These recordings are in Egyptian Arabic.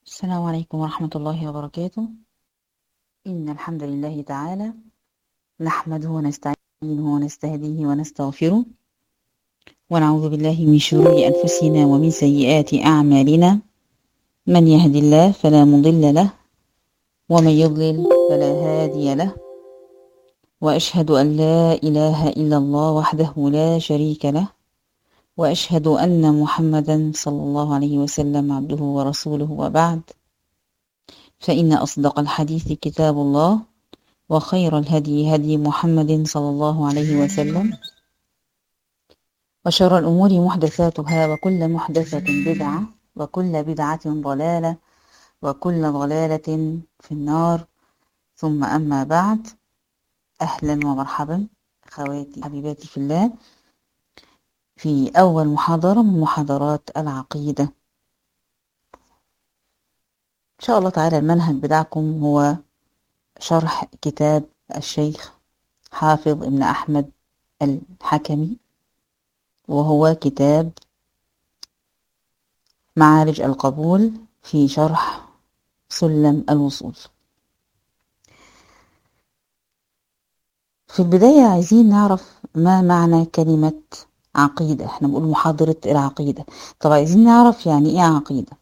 السلام عليكم ورحمة الله وبركاته إن الحمد لله تعالى نحمده ونستعينه ونستهديه ونستغفره ونعوذ بالله من شرور أنفسنا ومن سيئات أعمالنا من يهد الله فلا مضل له ومن يضلل فلا هادي له وأشهد أن لا إله إلا الله وحده لا شريك له وأشهد أن محمدا صلى الله عليه وسلم عبده ورسوله وبعد فإن أصدق الحديث كتاب الله وخير الهدي هدي محمد صلى الله عليه وسلم وشر الأمور محدثاتها وكل محدثة بدعة وكل بدعة ضلالة وكل ضلالة في النار ثم أما بعد أهلا ومرحبا أخواتي حبيباتي في الله في أول محاضرة من محاضرات العقيدة إن شاء الله تعالى المنهج بتاعكم هو شرح كتاب الشيخ حافظ ابن أحمد الحكمي وهو كتاب معارج القبول في شرح سلم الوصول في البداية عايزين نعرف ما معنى كلمة عقيدة احنا بنقول محاضرة العقيدة طب عايزين نعرف يعني ايه عقيدة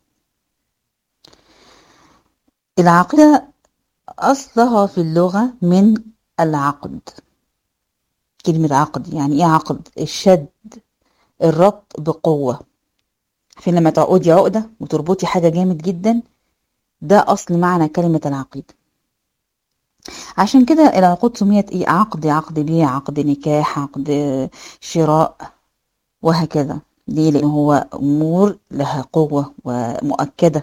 العقيدة أصلها في اللغة من العقد كلمة عقد يعني ايه عقد الشد الربط بقوة في لما تعقدي عقدة وتربطي حاجة جامد جدا ده أصل معنى كلمة العقيدة عشان كده العقود سميت ايه عقد عقد بيع عقد نكاح عقد شراء وهكذا ليه لأن هو أمور لها قوة ومؤكدة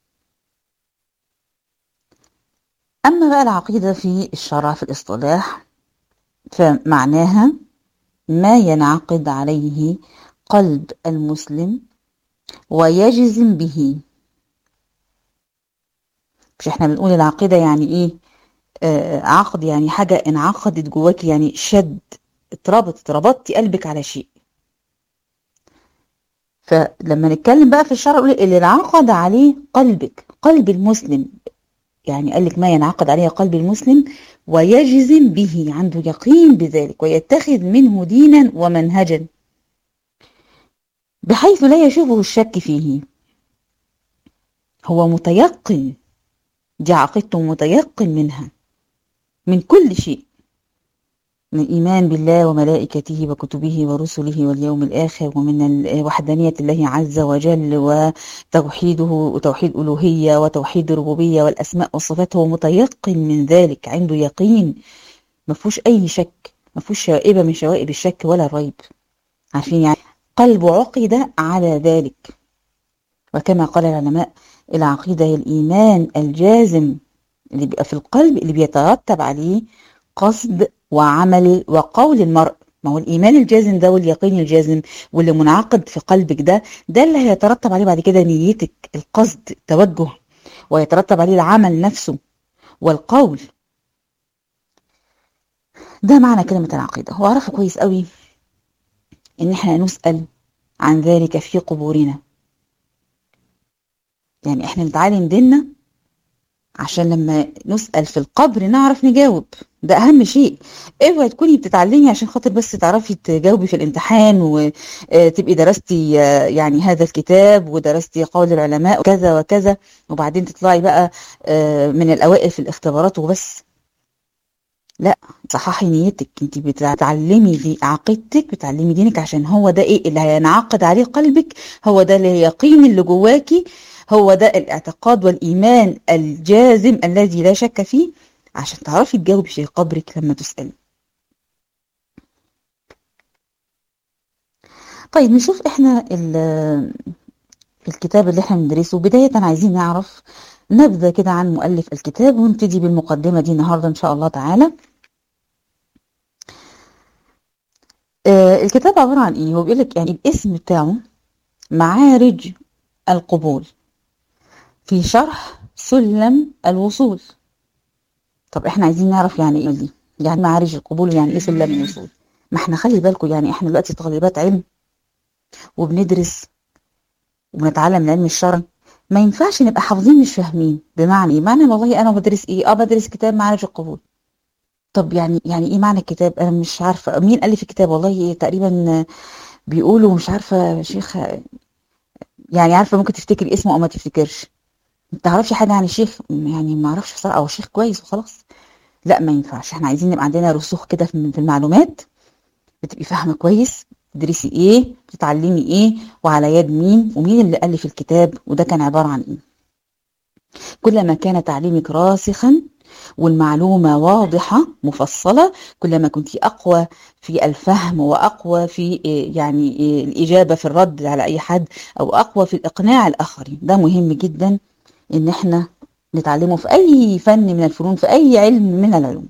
أما بقى العقيدة في الشرع في الاصطلاح فمعناها ما ينعقد عليه قلب المسلم ويجزم به مش احنا بنقول العقيدة يعني ايه آه عقد يعني حاجة انعقدت جواكي يعني شد اتربط اتربطتي قلبك على شيء فلما نتكلم بقى في الشرع نقول اللي انعقد عليه قلبك قلب المسلم يعني قال لك ما ينعقد عليه قلب المسلم ويجزم به عنده يقين بذلك ويتخذ منه دينا ومنهجا بحيث لا يشوبه الشك فيه هو متيقن دي عقيدته متيقن منها من كل شيء من الإيمان بالله وملائكته وكتبه ورسله واليوم الآخر ومن وحدانية الله عز وجل وتوحيده وتوحيد ألوهية وتوحيد الربوبية والأسماء والصفات هو متيقن من ذلك عنده يقين ما فيهوش أي شك ما فيهوش شائبة من شوائب الشك ولا الريب عارفين يعني قلب عقد على ذلك وكما قال العلماء العقيدة هي الإيمان الجازم اللي بيبقى في القلب اللي بيترتب عليه قصد وعمل وقول المرء ما هو الإيمان الجازم ده واليقين الجازم واللي منعقد في قلبك ده ده اللي هيترتب عليه بعد كده نيتك القصد التوجه ويترتب عليه العمل نفسه والقول ده معنى كلمة العقيدة واعرفه كويس قوي إن احنا نسأل عن ذلك في قبورنا يعني احنا نتعلم ديننا عشان لما نسأل في القبر نعرف نجاوب ده أهم شيء اوعي تكوني بتتعلمي عشان خاطر بس تعرفي تجاوبي في الامتحان وتبقي درستي يعني هذا الكتاب ودرستي قول العلماء وكذا وكذا وبعدين تطلعي بقى من الأوائل في الاختبارات وبس لا صححي نيتك انت بتتعلمي دي عقيدتك بتعلمي دينك عشان هو ده ايه اللي هينعقد عليه قلبك هو ده اليقين اللي جواكي هو ده الاعتقاد والإيمان الجازم الذي لا شك فيه عشان تعرفي تجاوبي في قبرك لما تسألي طيب نشوف احنا الكتاب اللي احنا بندرسه بداية عايزين نعرف نبذة كده عن مؤلف الكتاب ونبتدي بالمقدمة دي النهاردة إن شاء الله تعالى آه الكتاب عبارة عن ايه هو بيقول لك يعني الاسم بتاعه معارج القبول في شرح سلم الوصول طب احنا عايزين نعرف يعني ايه دي يعني معارج القبول يعني ايه سلم الوصول ما احنا خلي بالكم يعني احنا دلوقتي طالبات علم وبندرس وبنتعلم العلم الشرعي ما ينفعش نبقى حافظين مش فاهمين بمعنى ايه معنى والله انا بدرس ايه اه بدرس كتاب معارج القبول طب يعني يعني ايه معنى الكتاب انا مش عارفه مين الف الكتاب والله تقريبا بيقولوا مش عارفه شيخ يعني عارفه ممكن تفتكري اسمه او ما تفتكرش ما تعرفش حاجه عن الشيخ يعني ما اعرفش بصراحه او شيخ كويس وخلاص لا ما ينفعش احنا عايزين نبقى عندنا رسوخ كده في المعلومات بتبقي فاهمه كويس بتدرسي ايه بتتعلمي ايه وعلى يد مين ومين اللي الف الكتاب وده كان عباره عن ايه كلما كان تعليمك راسخا والمعلومة واضحة مفصلة كلما كنت أقوى في الفهم وأقوى في يعني الإجابة في الرد على أي حد أو أقوى في الإقناع الآخرين ده مهم جدا إن احنا نتعلمه في أي فن من الفنون في أي علم من العلوم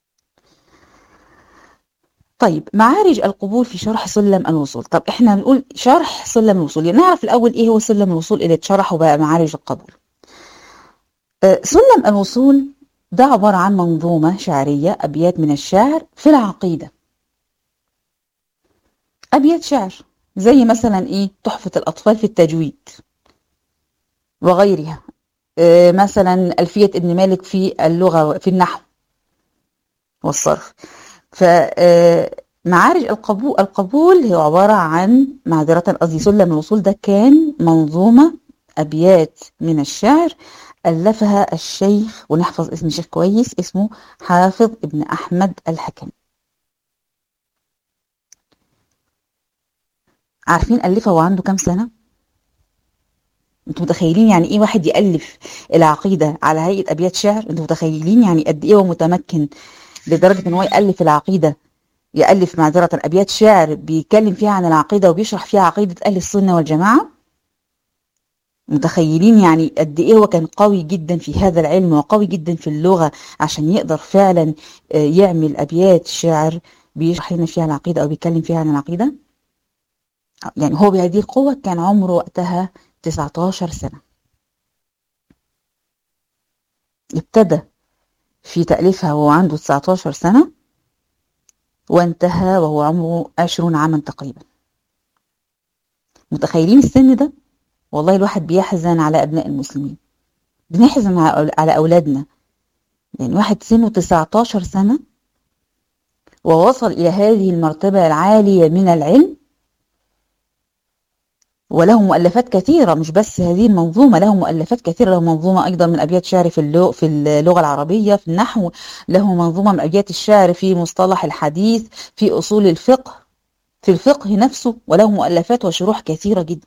طيب معارج القبول في شرح سلم الوصول طب احنا بنقول شرح سلم الوصول يعني نعرف الأول إيه هو سلم الوصول اللي اتشرح وبقى معارج القبول أه سلم الوصول ده عبارة عن منظومة شعرية أبيات من الشعر في العقيدة أبيات شعر زي مثلا إيه تحفة الأطفال في التجويد وغيرها آه مثلا ألفية ابن مالك في اللغة في النحو والصرف فمعارج القبول القبول هي عبارة عن معذرة قصدي سلم الوصول ده كان منظومة أبيات من الشعر ألفها الشيخ ونحفظ اسم الشيخ كويس اسمه حافظ ابن أحمد الحكم عارفين ألفها وعنده كام سنة؟ انتوا متخيلين يعني ايه واحد يألف العقيدة على هيئة أبيات شعر؟ انتوا متخيلين يعني قد ايه هو متمكن لدرجة ان هو يألف العقيدة يألف معذرة أبيات شعر بيتكلم فيها عن العقيدة وبيشرح فيها عقيدة أهل السنة والجماعة؟ متخيلين يعني قد ايه هو كان قوي جدا في هذا العلم وقوي جدا في اللغة عشان يقدر فعلا يعمل أبيات شعر بيشرح لنا فيها العقيدة أو بيتكلم فيها عن العقيدة يعني هو بهذه القوة كان عمره وقتها 19 سنة ابتدى في تأليفها وهو عنده 19 سنة وانتهى وهو عمره 20 عاما تقريبا متخيلين السن ده والله الواحد بيحزن على أبناء المسلمين بنحزن على أولادنا يعني واحد سنه 19 سنة ووصل إلى هذه المرتبة العالية من العلم وله مؤلفات كثيرة مش بس هذه المنظومة له مؤلفات كثيرة له منظومة أيضا من أبيات شعر في اللغة, في اللغة العربية في النحو له منظومة من أبيات الشعر في مصطلح الحديث في أصول الفقه في الفقه نفسه وله مؤلفات وشروح كثيرة جدا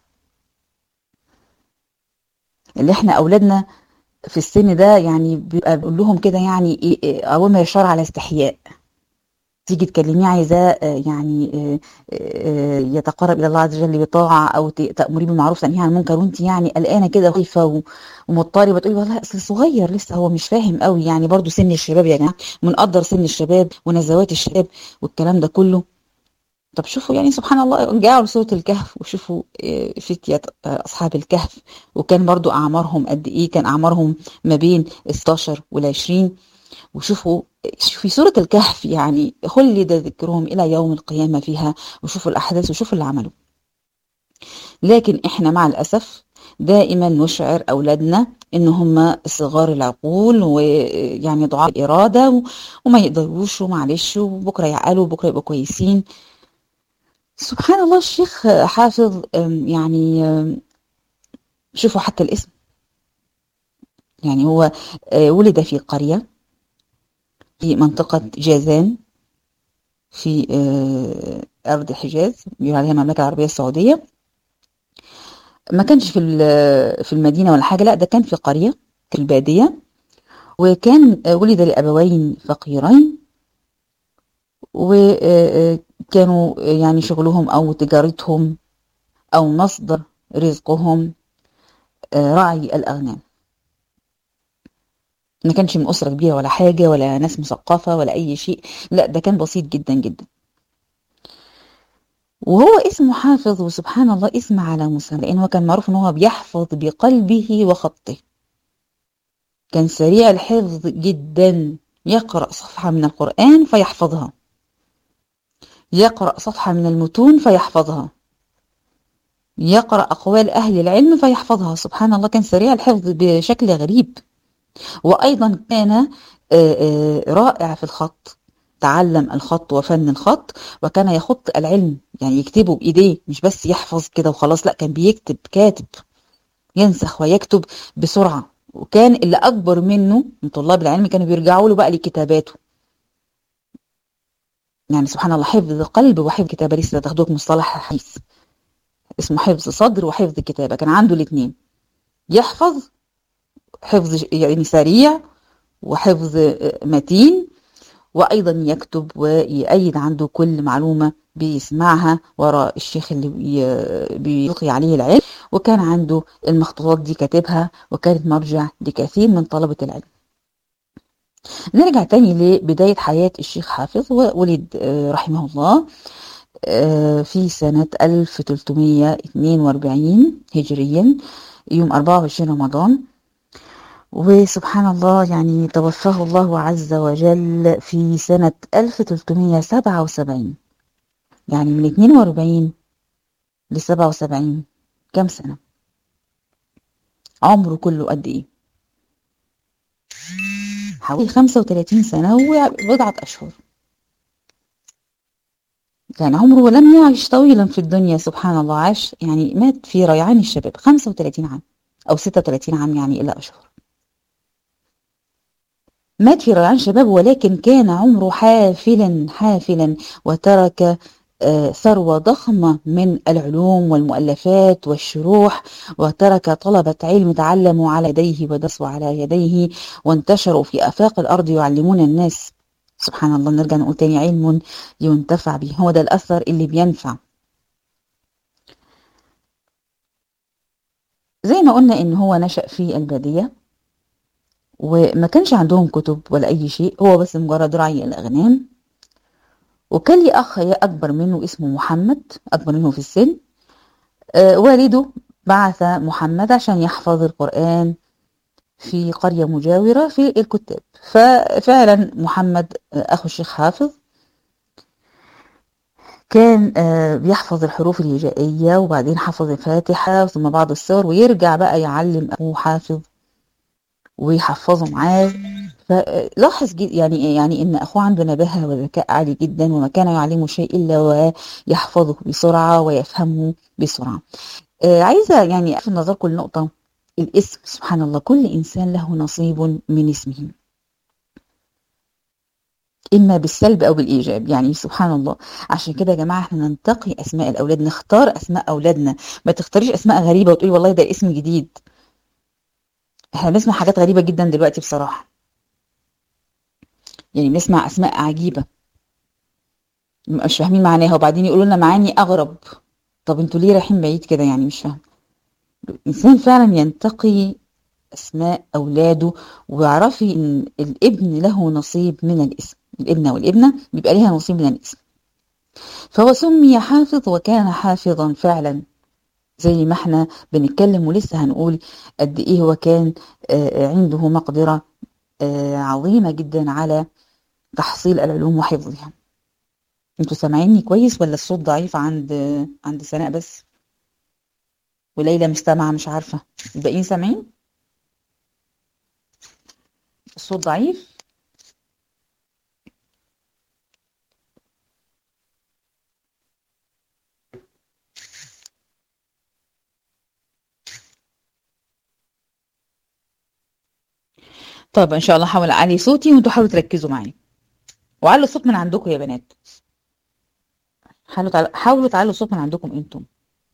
اللي احنا أولادنا في السن ده يعني بيبقى بقول لهم كده يعني ايه أوامر الشرع على استحياء تيجي تكلميه عايزاه يعني يتقرب الى الله عز وجل بطاعه او تامريه بالمعروف تنهيه عن المنكر وانت يعني قلقانه كده خايفه ومضطربه تقولي والله اصل صغير لسه هو مش فاهم قوي يعني برضو سن الشباب يا جماعه بنقدر سن الشباب ونزوات الشباب والكلام ده كله طب شوفوا يعني سبحان الله جاءوا لسوره الكهف وشوفوا فتية اصحاب الكهف وكان برضو اعمارهم قد ايه كان اعمارهم ما بين 16 وال 20 وشوفوا في سورة الكهف يعني خلد ذكرهم إلى يوم القيامة فيها وشوفوا الأحداث وشوفوا اللي عملوا لكن إحنا مع الأسف دائما نشعر أولادنا إن هم صغار العقول ويعني ضعاف الإرادة وما يقدروش ومعلش وبكرة يعقلوا وبكرة يبقوا كويسين سبحان الله الشيخ حافظ يعني شوفوا حتى الاسم يعني هو ولد في قرية في منطقة جازان في أرض الحجاز بيقول عليها المملكة العربية السعودية ما كانش في في المدينة ولا حاجة لا ده كان في قرية في البادية وكان ولد لأبوين فقيرين وكانوا يعني شغلهم أو تجارتهم أو مصدر رزقهم رعي الأغنام ما كانش من أسرة كبيرة ولا حاجة ولا ناس مثقفة ولا أي شيء لا ده كان بسيط جدا جدا وهو اسمه حافظ وسبحان الله اسم على مسلم لأنه كان معروف أنه بيحفظ بقلبه وخطه كان سريع الحفظ جدا يقرأ صفحة من القرآن فيحفظها يقرأ صفحة من المتون فيحفظها يقرأ أقوال أهل العلم فيحفظها سبحان الله كان سريع الحفظ بشكل غريب وأيضا كان رائع في الخط تعلم الخط وفن الخط وكان يخط العلم يعني يكتبه بإيديه مش بس يحفظ كده وخلاص لا كان بيكتب كاتب ينسخ ويكتب بسرعة وكان اللي أكبر منه من طلاب العلم كانوا بيرجعوا له بقى لكتاباته يعني سبحان الله حفظ القلب وحفظ كتابة لسه تاخدوك مصطلح حديث اسمه حفظ صدر وحفظ كتابة كان عنده الاثنين يحفظ حفظ يعني سريع وحفظ متين وأيضا يكتب ويأيد عنده كل معلومة بيسمعها وراء الشيخ اللي بيلقي عليه العلم وكان عنده المخطوطات دي كاتبها وكانت مرجع لكثير من طلبة العلم نرجع تاني لبداية حياة الشيخ حافظ وولد رحمه الله في سنة 1342 هجريا يوم 24 رمضان وسبحان الله يعني توفاه الله عز وجل في سنة 1377 يعني من 42 ل 77 كم سنة عمره كله قد ايه حوالي 35 سنة وبضعة أشهر يعني عمره لم يعش طويلا في الدنيا سبحان الله عاش يعني مات في ريعان الشباب 35 عام أو 36 عام يعني إلى أشهر مات في ريعان شباب ولكن كان عمره حافلا حافلا وترك ثروة ضخمة من العلوم والمؤلفات والشروح وترك طلبة علم تعلموا على يديه ودرسوا على يديه وانتشروا في آفاق الأرض يعلمون الناس سبحان الله نرجع نقول تاني علم ينتفع به هو ده الأثر اللي بينفع زي ما قلنا إن هو نشأ في البادية وما كانش عندهم كتب ولا أي شيء هو بس مجرد رعي الأغنام وكان لي أخ أكبر منه اسمه محمد أكبر منه في السن آه والده بعث محمد عشان يحفظ القرآن في قرية مجاورة في الكتاب ففعلا محمد أخو الشيخ حافظ كان آه بيحفظ الحروف الهجائية وبعدين حفظ الفاتحة ثم بعض السور ويرجع بقى يعلم أخوه حافظ ويحفظه معاه فلاحظ يعني يعني ان اخوه عنده نباهه وذكاء عالي جدا وما كان يعلمه شيء الا ويحفظه بسرعه ويفهمه بسرعه. آه عايزه يعني الفت نظركم لنقطه الاسم سبحان الله كل انسان له نصيب من اسمه. اما بالسلب او بالايجاب يعني سبحان الله عشان كده يا جماعه احنا ننتقي اسماء الاولاد نختار اسماء اولادنا ما تختاريش اسماء غريبه وتقولي والله ده اسم جديد احنا بنسمع حاجات غريبة جدا دلوقتي بصراحة يعني بنسمع أسماء عجيبة مش فاهمين معناها وبعدين يقولوا لنا معاني أغرب طب انتوا ليه رايحين بعيد كده يعني مش فاهم الإنسان فعلا ينتقي أسماء أولاده ويعرفي إن الابن له نصيب من الاسم الابنة والابنة بيبقى ليها نصيب من الاسم فهو سمي حافظ وكان حافظا فعلا زي ما احنا بنتكلم ولسه هنقول قد ايه هو كان عنده مقدرة عظيمة جدا على تحصيل العلوم وحفظها انتوا سامعيني كويس ولا الصوت ضعيف عند عند سناء بس وليلى مش سامعة مش عارفة الباقيين سامعين الصوت ضعيف طب ان شاء الله هحاول اعلي صوتي وانتوا حاولوا تركزوا معايا وعلوا الصوت من عندكم يا بنات حاولوا تعل... حاولوا تعلوا الصوت من عندكم انتم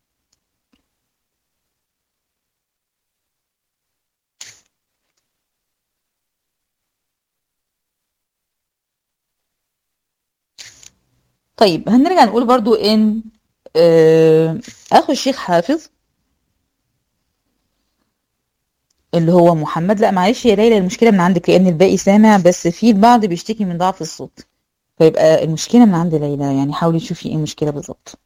طيب هنرجع نقول برضو ان آه اخو الشيخ حافظ اللي هو محمد لا معلش يا ليلى المشكله من عندك لان الباقي سامع بس في البعض بيشتكي من ضعف الصوت فيبقى المشكله من عند ليلى يعني حاولي تشوفي ايه المشكله بالظبط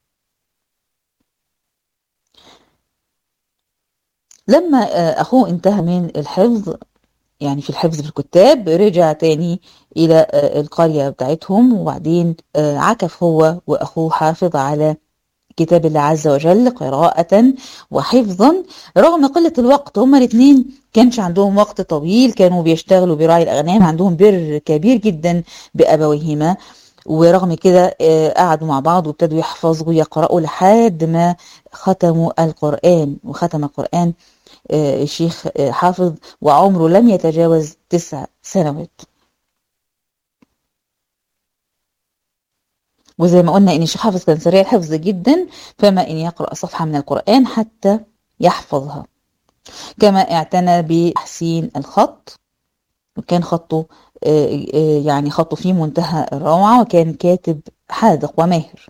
لما اخوه انتهى من الحفظ يعني في الحفظ في الكتاب رجع تاني الى القريه بتاعتهم وبعدين عكف هو واخوه حافظ على كتاب الله عز وجل قراءة وحفظا رغم قلة الوقت هما الاثنين كانش عندهم وقت طويل كانوا بيشتغلوا براعي الأغنام عندهم بر كبير جدا بأبويهما ورغم كده قعدوا مع بعض وابتدوا يحفظوا ويقرأوا لحد ما ختموا القرآن وختم القرآن الشيخ حافظ وعمره لم يتجاوز تسع سنوات وزي ما قلنا ان الشيخ حافظ كان سريع الحفظ جدا فما ان يقرأ صفحة من القرآن حتى يحفظها كما اعتنى بتحسين الخط وكان خطه يعني خطه فيه منتهى الروعة وكان كاتب حاذق وماهر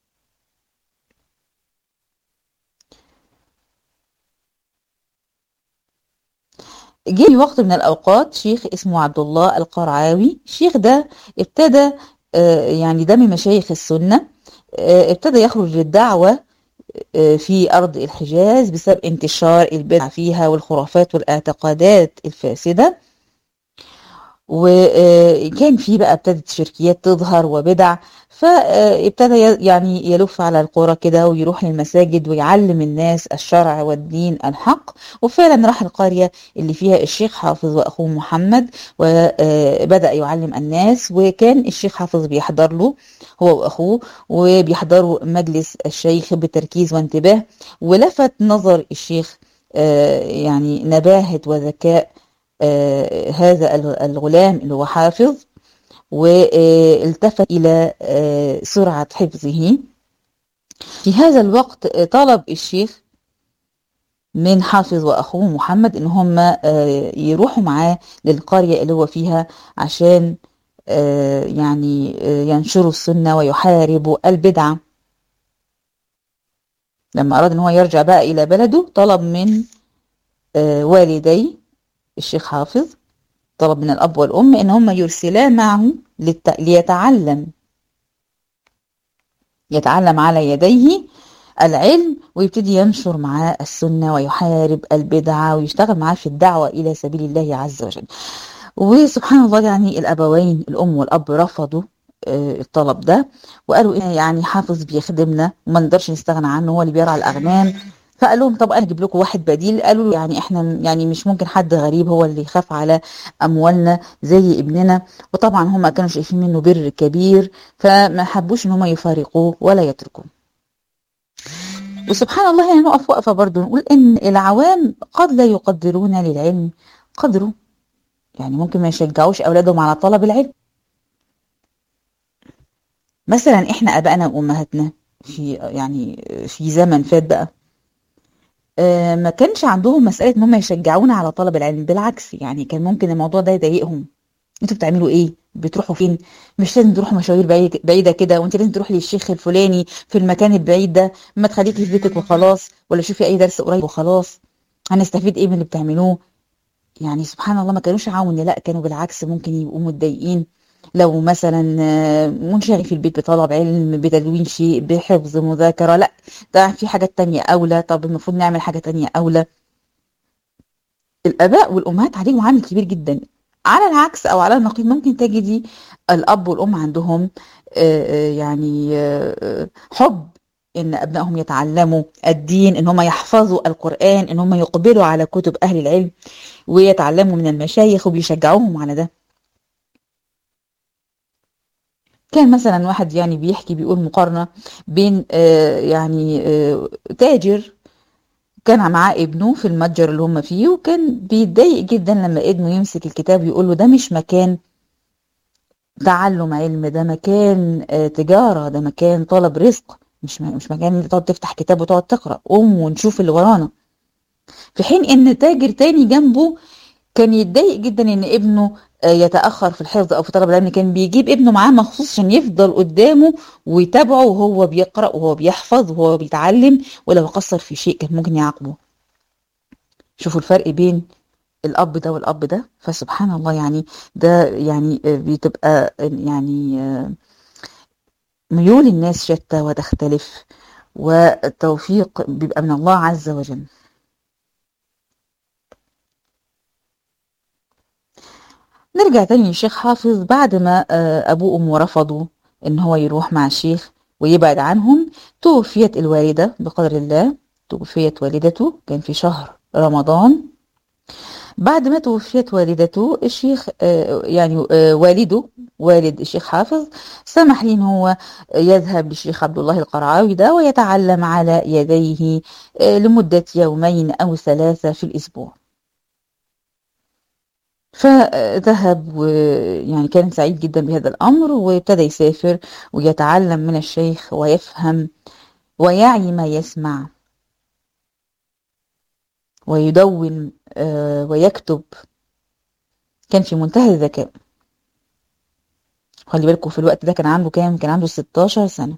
جه وقت من الأوقات شيخ اسمه عبد الله القرعاوي الشيخ ده ابتدى يعني ده من مشايخ السنة ابتدى يخرج للدعوة في أرض الحجاز بسبب انتشار البدع فيها والخرافات والاعتقادات الفاسدة وكان في بقى ابتدت شركيات تظهر وبدع فابتدى يعني يلف على القرى كده ويروح للمساجد ويعلم الناس الشرع والدين الحق وفعلا راح القرية اللي فيها الشيخ حافظ وأخوه محمد وبدأ يعلم الناس وكان الشيخ حافظ بيحضر له هو وأخوه وبيحضروا مجلس الشيخ بتركيز وانتباه ولفت نظر الشيخ يعني نباهة وذكاء آه هذا الغلام اللي هو حافظ والتفت إلى آه سرعة حفظه في هذا الوقت طلب الشيخ من حافظ وأخوه محمد إن هم آه يروحوا معاه للقرية اللي هو فيها عشان يعني ينشروا السنة ويحاربوا البدعة لما أراد إن هو يرجع بقى إلى بلده طلب من والدي الشيخ حافظ طلب من الأب والأم إن هم يرسلا معه للت... ليتعلم يتعلم على يديه العلم ويبتدي ينشر معاه السنة ويحارب البدعة ويشتغل معاه في الدعوة إلى سبيل الله عز وجل وسبحان الله يعني الأبوين الأم والأب رفضوا الطلب ده وقالوا إن يعني حافظ بيخدمنا وما نقدرش نستغنى عنه هو اللي بيرعى الأغنام فقال لهم طب انا اجيب لكم واحد بديل قالوا يعني احنا يعني مش ممكن حد غريب هو اللي يخاف على اموالنا زي ابننا وطبعا هم كانوا شايفين منه بر كبير فما حبوش ان هم يفارقوه ولا يتركوه وسبحان الله يعني نقف وقفه برضه نقول ان العوام قد لا يقدرون للعلم قدره يعني ممكن ما يشجعوش اولادهم على طلب العلم مثلا احنا ابائنا وامهاتنا في يعني في زمن فات بقى ما كانش عندهم مسألة ان هم يشجعونا على طلب العلم بالعكس يعني كان ممكن الموضوع ده يضايقهم انتوا بتعملوا ايه بتروحوا فين مش لازم تروحوا مشاوير بعيدة كده وانت لازم تروحي للشيخ الفلاني في المكان البعيد ده ما تخليكي في بيتك وخلاص ولا شوفي اي درس قريب وخلاص هنستفيد ايه من اللي بتعملوه يعني سبحان الله ما كانوش عاون لا كانوا بالعكس ممكن يبقوا متضايقين لو مثلا منشغل في البيت بطلب علم بتدوين شيء بحفظ مذاكرة لا ده في حاجات تانية أولى طب المفروض نعمل حاجة تانية أولى الآباء والأمهات عليهم عامل كبير جدا على العكس أو على النقيض ممكن تجدي الأب والأم عندهم يعني حب ان ابنائهم يتعلموا الدين ان هم يحفظوا القرآن ان هم يقبلوا على كتب اهل العلم ويتعلموا من المشايخ وبيشجعوهم على ده كان مثلا واحد يعني بيحكي بيقول مقارنة بين آه يعني آه تاجر كان معاه ابنه في المتجر اللي هم فيه وكان بيتضايق جدا لما ابنه يمسك الكتاب ويقول له ده مش مكان تعلم علم ده مكان آه تجارة ده مكان طلب رزق مش مش مكان انت تقعد تفتح كتاب وتقعد تقرا قوم ونشوف اللي ورانا في حين ان تاجر تاني جنبه كان يتضايق جدا ان ابنه يتاخر في الحفظ او في طلب العلم كان بيجيب ابنه معاه مخصوص عشان يفضل قدامه ويتابعه وهو بيقرا وهو بيحفظ وهو بيتعلم ولو قصر في شيء كان ممكن يعاقبه شوفوا الفرق بين الاب ده والاب ده فسبحان الله يعني ده يعني بتبقى يعني ميول الناس شتى وتختلف والتوفيق بيبقى من الله عز وجل نرجع تاني للشيخ حافظ بعد ما أبوه وأمه رفضوا إن هو يروح مع الشيخ ويبعد عنهم توفيت الوالدة بقدر الله توفيت والدته كان في شهر رمضان بعد ما توفيت والدته الشيخ يعني والده والد الشيخ حافظ سمح لي ان هو يذهب للشيخ عبد الله القرعاوي ده ويتعلم على يديه لمدة يومين او ثلاثة في الاسبوع فذهب ويعني كان سعيد جدا بهذا الامر وابتدى يسافر ويتعلم من الشيخ ويفهم ويعي ما يسمع ويدون ويكتب كان في منتهى الذكاء خلي بالكم في الوقت ده كان عنده كام كان عنده 16 سنة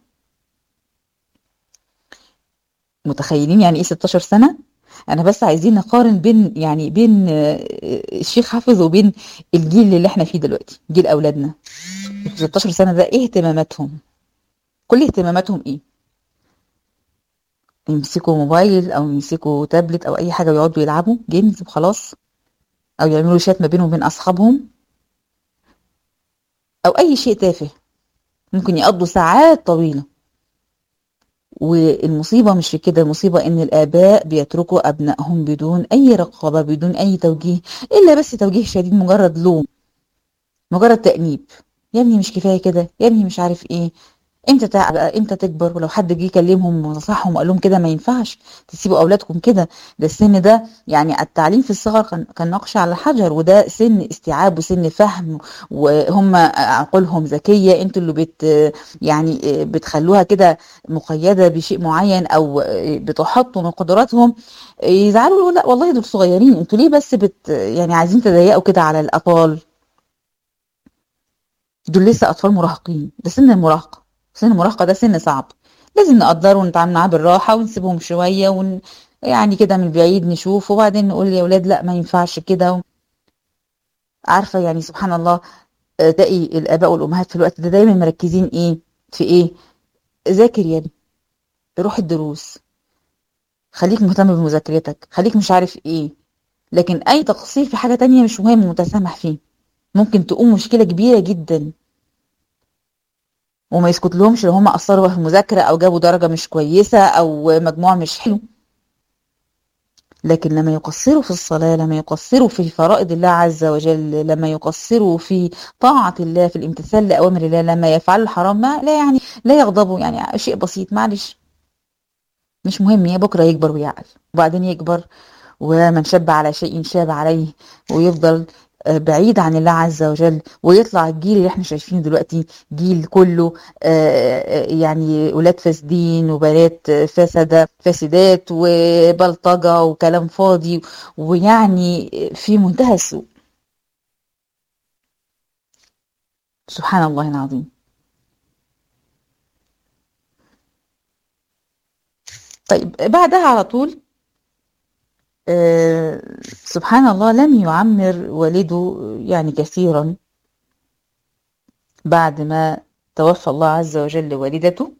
متخيلين يعني ايه 16 سنة انا بس عايزين نقارن بين يعني بين الشيخ حافظ وبين الجيل اللي احنا فيه دلوقتي جيل اولادنا 16 سنة ده ايه اهتماماتهم كل اهتماماتهم ايه يمسكوا موبايل او يمسكوا تابلت او اي حاجه ويقعدوا يلعبوا جيمز وخلاص او يعملوا شات ما بينهم وبين اصحابهم او اي شيء تافه ممكن يقضوا ساعات طويله والمصيبة مش في كده المصيبة ان الاباء بيتركوا ابنائهم بدون اي رقابة بدون اي توجيه الا بس توجيه شديد مجرد لوم مجرد تأنيب يا ابني مش كفاية كده يا ابني مش عارف ايه امتى بقى امتى تكبر ولو حد جه يكلمهم ونصحهم وقال لهم كده ما ينفعش تسيبوا اولادكم كده ده السن ده يعني التعليم في الصغر كان كان نقش على الحجر وده سن استيعاب وسن فهم وهم عقولهم ذكيه انتوا اللي بت يعني بتخلوها كده مقيده بشيء معين او بتحطوا من قدراتهم يزعلوا لا والله دول صغيرين انتوا ليه بس بت يعني عايزين تضيقوا كده على الاطفال دول لسه اطفال مراهقين ده سن المراهقه سن المراهقة ده سن صعب لازم نقدره ونتعامل معاه بالراحة ونسيبهم شوية ون... يعني كده من بعيد نشوف وبعدين نقول يا ولاد لا ما ينفعش كده عارفة يعني سبحان الله تلاقي الآباء والأمهات في الوقت ده دايما مركزين إيه في إيه ذاكر يا ابني روح الدروس خليك مهتم بمذاكرتك خليك مش عارف إيه لكن أي تقصير في حاجة تانية مش مهم متسامح فيه ممكن تقوم مشكلة كبيرة جدا وما يسكت لهمش لو هم قصروا في المذاكرة أو جابوا درجة مش كويسة أو مجموع مش حلو لكن لما يقصروا في الصلاة لما يقصروا في فرائض الله عز وجل لما يقصروا في طاعة الله في الامتثال لأوامر الله لما يفعلوا الحرام ما لا يعني لا يغضبوا يعني شيء بسيط معلش مش مهم يا بكرة يكبر ويعقل وبعدين يكبر ومن شب على شيء شاب عليه ويفضل بعيد عن الله عز وجل ويطلع الجيل اللي احنا شايفينه دلوقتي جيل كله يعني ولاد فاسدين وبنات فاسدة فاسدات وبلطجة وكلام فاضي ويعني في منتهى السوء سبحان الله العظيم طيب بعدها على طول أه سبحان الله لم يعمر والده يعني كثيرا بعد ما توفى الله عز وجل والدته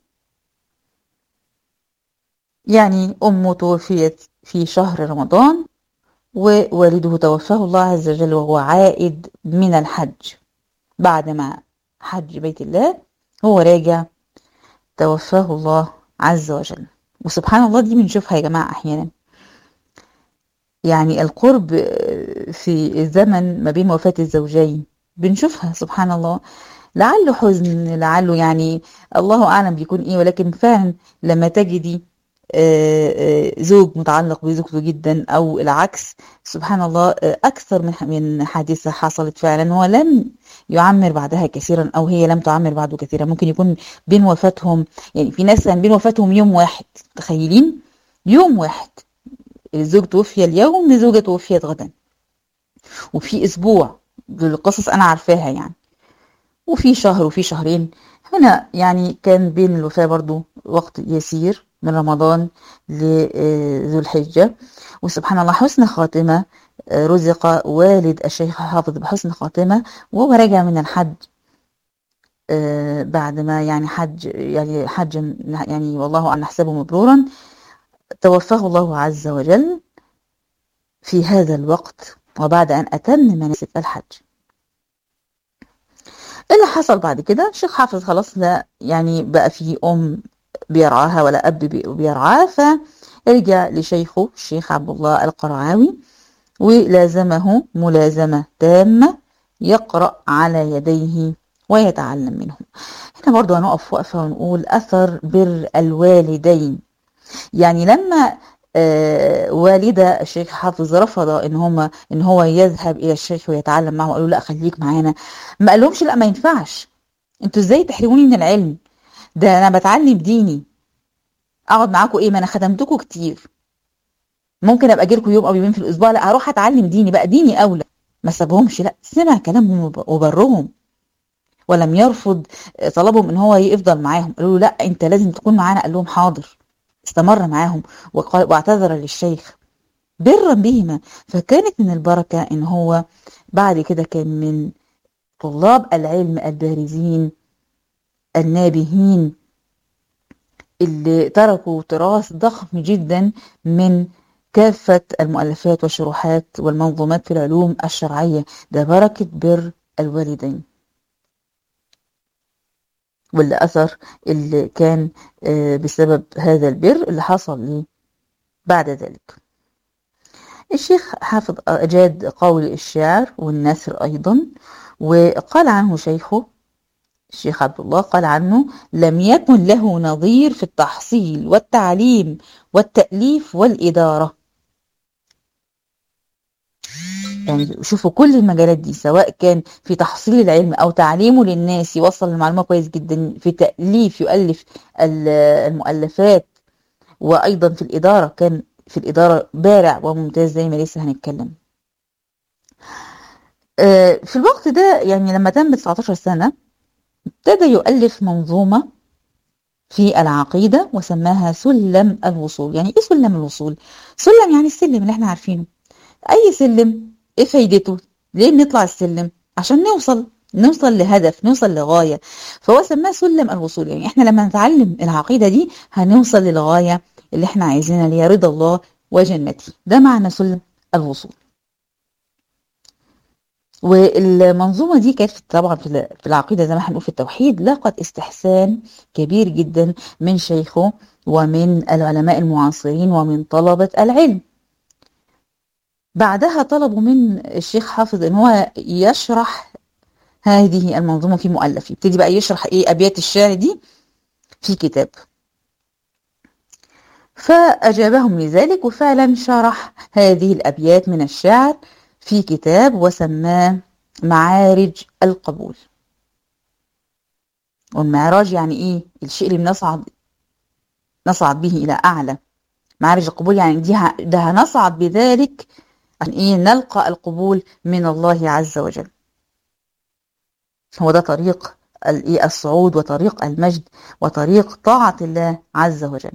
يعني أمه توفيت في شهر رمضان ووالده توفاه الله عز وجل وهو عائد من الحج بعد ما حج بيت الله هو راجع توفاه الله عز وجل وسبحان الله دي بنشوفها يا جماعة أحيانا يعني القرب في الزمن ما بين وفاة الزوجين بنشوفها سبحان الله لعله حزن لعله يعني الله أعلم بيكون إيه ولكن فعلا لما تجدي زوج متعلق بزوجته جدا أو العكس سبحان الله أكثر من من حادثة حصلت فعلا هو لم يعمر بعدها كثيرا أو هي لم تعمر بعده كثيرا ممكن يكون بين وفاتهم يعني في ناس بين وفاتهم يوم واحد تخيلين يوم واحد الزوج توفي اليوم الزوجة توفيت غدا وفي أسبوع القصص أنا عارفاها يعني وفي شهر وفي شهرين هنا يعني كان بين الوفاة برضو وقت يسير من رمضان لذو الحجة وسبحان الله حسن خاتمة رزق والد الشيخ حافظ بحسن خاتمة وهو راجع من الحج بعد ما يعني حج يعني حج يعني والله أعلم نحسبه مبرورا توفاه الله عز وجل في هذا الوقت وبعد أن أتم مناسك الحج اللي حصل بعد كده الشيخ حافظ خلاص لا يعني بقى في أم بيرعاها ولا أب بيرعاها فرجع لشيخه الشيخ عبد الله القرعاوي ولازمه ملازمة تامة يقرأ على يديه ويتعلم منهم هنا برضو هنقف وقفة ونقول أثر بر الوالدين يعني لما آه والدة الشيخ حافظ رفض ان هما ان هو يذهب الى الشيخ ويتعلم معه قالوا لا خليك معانا ما قالهمش لا ما ينفعش انتوا ازاي تحرموني من العلم ده انا بتعلم ديني اقعد معاكم ايه ما انا خدمتكم كتير ممكن ابقى اجي لكم يوم او يومين في الاسبوع لا هروح اتعلم ديني بقى ديني اولى ما سابهمش لا سمع كلامهم وبرهم ولم يرفض طلبهم ان هو يفضل معاهم قالوا له لا انت لازم تكون معانا قال لهم حاضر استمر معاهم واعتذر للشيخ برا بهما فكانت من البركة ان هو بعد كده كان من طلاب العلم البارزين النابهين اللي تركوا تراث ضخم جدا من كافة المؤلفات والشروحات والمنظومات في العلوم الشرعية ده بركة بر الوالدين واللي أثر اللي كان بسبب هذا البر اللي حصل لي بعد ذلك الشيخ حافظ أجاد قول الشعر والنثر أيضا وقال عنه شيخه الشيخ عبد الله قال عنه لم يكن له نظير في التحصيل والتعليم والتأليف والإدارة يعني شوفوا كل المجالات دي سواء كان في تحصيل العلم او تعليمه للناس يوصل المعلومه كويس جدا في تاليف يؤلف المؤلفات وايضا في الاداره كان في الاداره بارع وممتاز زي ما لسه هنتكلم في الوقت ده يعني لما تم 19 سنه ابتدى يؤلف منظومه في العقيده وسماها سلم الوصول يعني ايه سلم الوصول سلم يعني السلم اللي احنا عارفينه اي سلم ايه فايدته ليه بنطلع السلم عشان نوصل نوصل لهدف نوصل لغايه فهو سماه سلم الوصول يعني احنا لما نتعلم العقيده دي هنوصل للغايه اللي احنا عايزينها اللي هي رضا الله وجنته ده معنى سلم الوصول والمنظومه دي كانت طبعا في العقيده زي ما هنقول في التوحيد لقت استحسان كبير جدا من شيخه ومن العلماء المعاصرين ومن طلبه العلم بعدها طلبوا من الشيخ حافظ ان هو يشرح هذه المنظومه في مؤلف يبتدي بقى يشرح ايه ابيات الشعر دي في كتاب فاجابهم لذلك وفعلا شرح هذه الابيات من الشعر في كتاب وسماه معارج القبول والمعراج يعني ايه الشيء اللي بنصعد نصعد به الى اعلى معارج القبول يعني دي ده هنصعد بذلك عشان ايه نلقى القبول من الله عز وجل هو ده طريق الصعود وطريق المجد وطريق طاعة الله عز وجل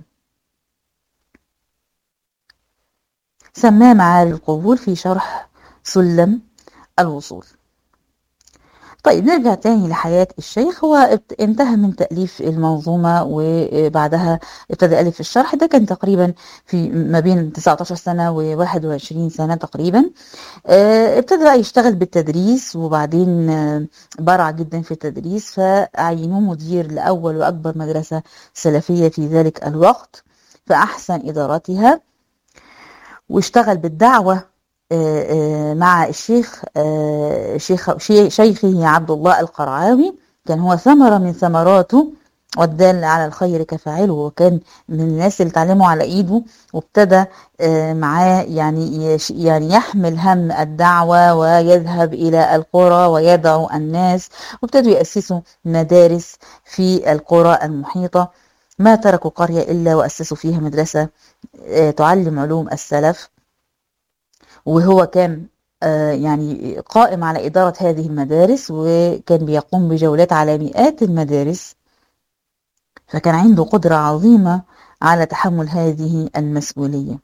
سماه معارج القبول في شرح سلم الوصول طيب نرجع تاني لحياة الشيخ هو انتهى من تأليف المنظومة وبعدها ابتدى ألف الشرح ده كان تقريبا في ما بين 19 سنة و 21 سنة تقريبا ابتدى بقى يشتغل بالتدريس وبعدين برع جدا في التدريس فعينوه مدير لأول وأكبر مدرسة سلفية في ذلك الوقت فأحسن إدارتها واشتغل بالدعوة مع الشيخ شيخ شيخه عبد الله القرعاوي كان هو ثمرة من ثمراته والدال على الخير كفاعله وكان من الناس اللي اتعلموا على ايده وابتدى معاه يعني يعني يحمل هم الدعوة ويذهب إلى القرى ويدعو الناس وابتدوا يأسسوا مدارس في القرى المحيطة ما تركوا قرية إلا وأسسوا فيها مدرسة تعلم علوم السلف وهو كان يعني قائم على إدارة هذه المدارس وكان بيقوم بجولات على مئات المدارس فكان عنده قدرة عظيمة على تحمل هذه المسؤولية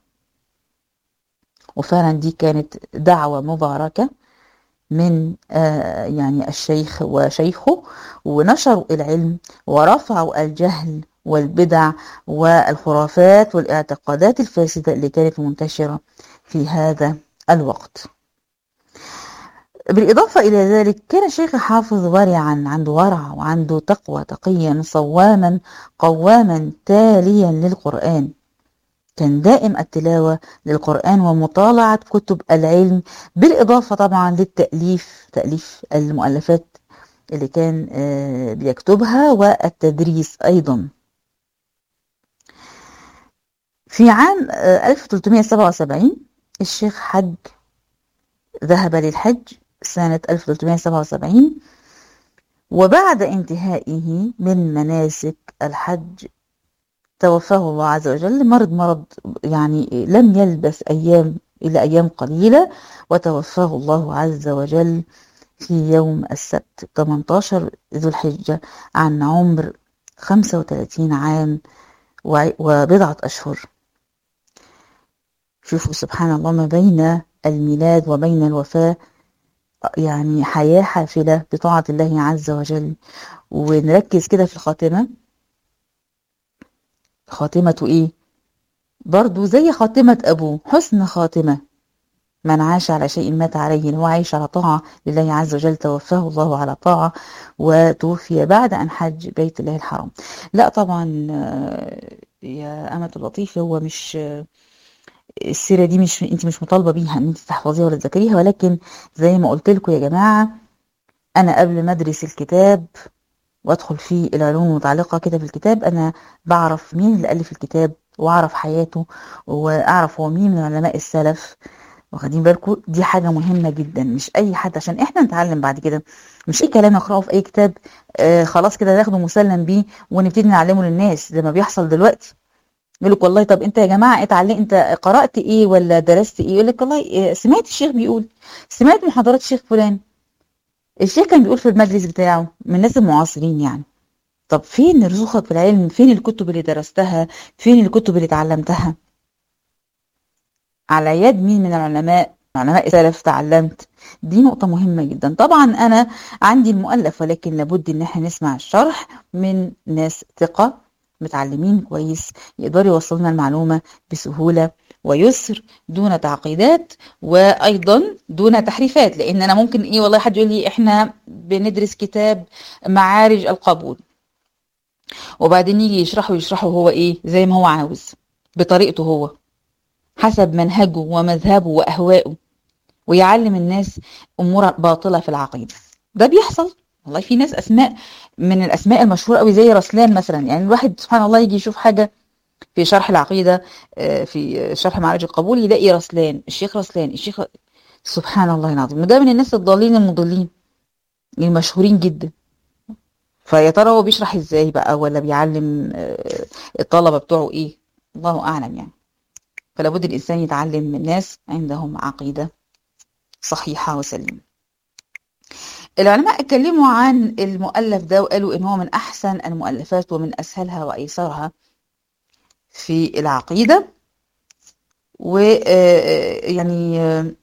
وفعلا دي كانت دعوة مباركة من يعني الشيخ وشيخه ونشروا العلم ورفعوا الجهل والبدع والخرافات والاعتقادات الفاسدة اللي كانت منتشرة في هذا الوقت بالإضافة إلى ذلك كان الشيخ حافظ ورعا عنده ورع وعنده تقوى تقيا صواما قواما تاليا للقرآن كان دائم التلاوة للقرآن ومطالعة كتب العلم بالإضافة طبعا للتأليف تأليف المؤلفات اللي كان بيكتبها والتدريس أيضا في عام 1377 الشيخ حج ذهب للحج سنة 1377 وبعد انتهائه من مناسك الحج توفاه الله عز وجل مرض مرض يعني لم يلبث أيام إلى أيام قليلة وتوفاه الله عز وجل في يوم السبت 18 ذو الحجة عن عمر 35 عام وبضعة أشهر شوفوا سبحان الله ما بين الميلاد وبين الوفاة يعني حياة حافلة بطاعة الله عز وجل ونركز كده في الخاتمة خاتمته ايه برضو زي خاتمة أبوه حسن خاتمة من عاش على شيء مات عليه اللي هو عايش على طاعة لله عز وجل توفاه الله على طاعة وتوفي بعد أن حج بيت الله الحرام لا طبعا يا أمة اللطيف هو مش السيرة دي مش انت مش مطالبة بيها ان انت تحفظيها ولا تذاكريها ولكن زي ما قلت لكم يا جماعة انا قبل ما ادرس الكتاب وادخل في العلوم المتعلقة كده في الكتاب انا بعرف مين اللي الف الكتاب واعرف حياته واعرف هو مين من علماء السلف واخدين بالكم دي حاجة مهمة جدا مش اي حد عشان احنا نتعلم بعد كده مش اي كلام نقراه في اي كتاب آه خلاص كده ناخده مسلم بيه ونبتدي نعلمه للناس زي ما بيحصل دلوقتي يقول لك والله طب انت يا جماعه اتعلم انت قرات ايه ولا درست ايه يقول لك والله سمعت الشيخ بيقول سمعت محاضرات الشيخ فلان الشيخ كان بيقول في المجلس بتاعه من الناس المعاصرين يعني طب فين رسوخك في العلم فين الكتب اللي درستها فين الكتب اللي اتعلمتها على يد مين من العلماء علماء السلف تعلمت دي نقطة مهمة جدا طبعا أنا عندي المؤلف ولكن لابد إن احنا نسمع الشرح من ناس ثقة متعلمين كويس يقدروا يوصلوا لنا المعلومة بسهولة ويسر دون تعقيدات وايضا دون تحريفات لان انا ممكن ايه والله حد يقول لي احنا بندرس كتاب معارج القبول وبعدين يجي يشرحه يشرحه هو ايه زي ما هو عاوز بطريقته هو حسب منهجه ومذهبه واهوائه ويعلم الناس امور باطله في العقيده ده بيحصل والله في ناس اسماء من الاسماء المشهوره قوي زي رسلان مثلا يعني الواحد سبحان الله يجي يشوف حاجه في شرح العقيده في شرح معارج القبول يلاقي رسلان الشيخ رسلان الشيخ سبحان الله العظيم وده من الناس الضالين المضلين المشهورين جدا فيا ترى هو بيشرح ازاي بقى ولا بيعلم الطلبه بتوعه ايه الله اعلم يعني فلا بد الانسان يتعلم من ناس عندهم عقيده صحيحه وسليمه العلماء اتكلموا عن المؤلف ده وقالوا ان هو من احسن المؤلفات ومن اسهلها وايسرها في العقيده ويعني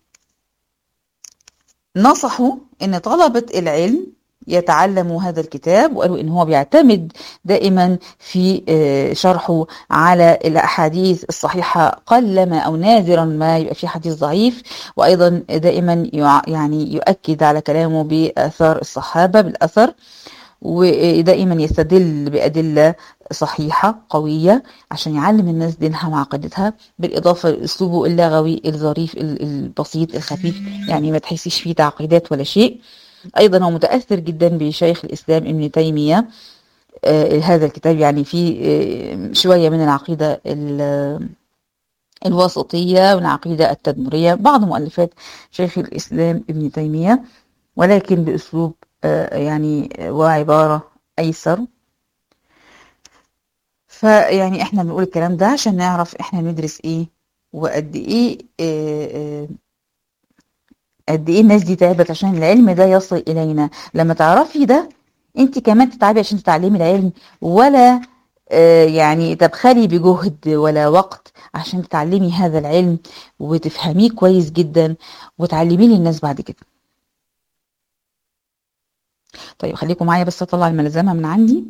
نصحوا ان طلبه العلم يتعلموا هذا الكتاب وقالوا ان هو بيعتمد دائما في شرحه على الاحاديث الصحيحه قلما او نادرا ما يبقى في حديث ضعيف وايضا دائما يعني يؤكد على كلامه باثار الصحابه بالاثر ودائما يستدل بادله صحيحه قويه عشان يعلم الناس دينها وعقيدتها بالاضافه لاسلوبه اللغوي الظريف البسيط الخفيف يعني ما تحسيش فيه تعقيدات ولا شيء ايضا هو متاثر جدا بشيخ الاسلام ابن تيميه آه هذا الكتاب يعني فيه آه شويه من العقيده الوسطيه والعقيده التدمريه بعض مؤلفات شيخ الاسلام ابن تيميه ولكن باسلوب آه يعني وعباره ايسر فيعني احنا بنقول الكلام ده عشان نعرف احنا ندرس ايه وقد ايه قد ايه الناس دي تعبت عشان العلم ده يصل الينا لما تعرفي ده انت كمان تتعبي عشان تتعلمي العلم ولا آه يعني تبخلي بجهد ولا وقت عشان تتعلمي هذا العلم وتفهميه كويس جدا وتعلميه للناس بعد كده طيب خليكم معايا بس اطلع الملزمه من عندي